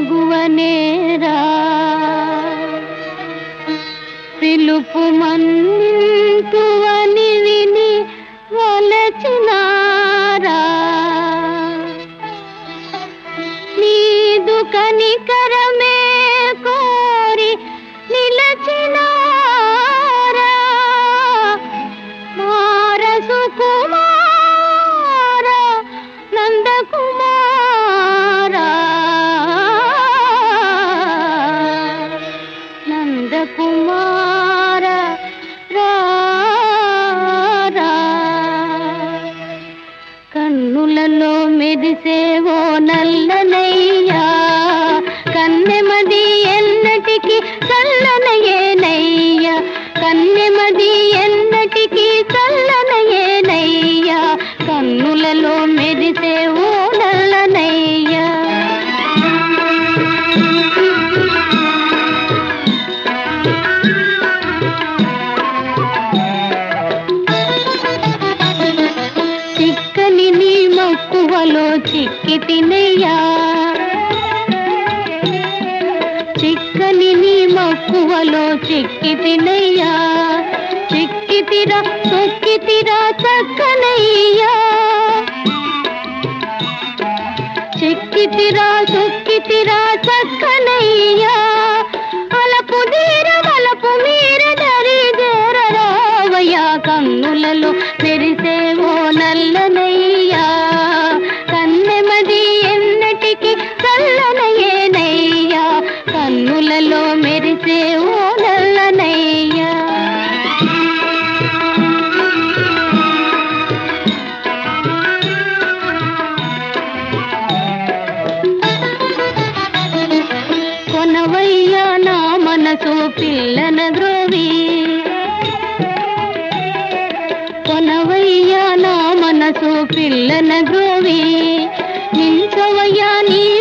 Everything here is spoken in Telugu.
ఎగువనేరా పిలుపు మన్నింతువని విని వలచినారా నీదు కనికరమే కోరి నిలచినారా మారసు కుమార నందకుమారా నందకుమార రారా కన్నులలో మెరిసేవో నల్లనయ్యా కన్నెమది ఎన్నటికి చల్లనయేనయ్యా కన్నెమది ఎన్నటికి చల్లనయేనయ్యా కన్నులలో మెరిసేవో నల్లనయ్యా చిక్కని నీ మక్కువలో చిక్కి తినయ్యా చిక్కని నీ మక్కువలో చిక్కి తినయ్యా చిక్కి తిరా తొక్కి తిరా చక్కనయ్యా చిక్కి తిరా తొక్కి తిరా చక్కనయ్యా అలపు తీర వలపు మీర దరి రావయ్యా కన్నులలో మెరిసేవో నల్లనయ్యా కన్నెమది ఎన్నటికి చల్లనయేనయ్యా కన్నులలో మెరిసేవో నల్లనయ్యా కొనవయ్యా నా మనసు పిల్లన ద్రోవి కొనవయ్యా నా మనసు పిల్లన గ్రోవి నించవయ్యా నీ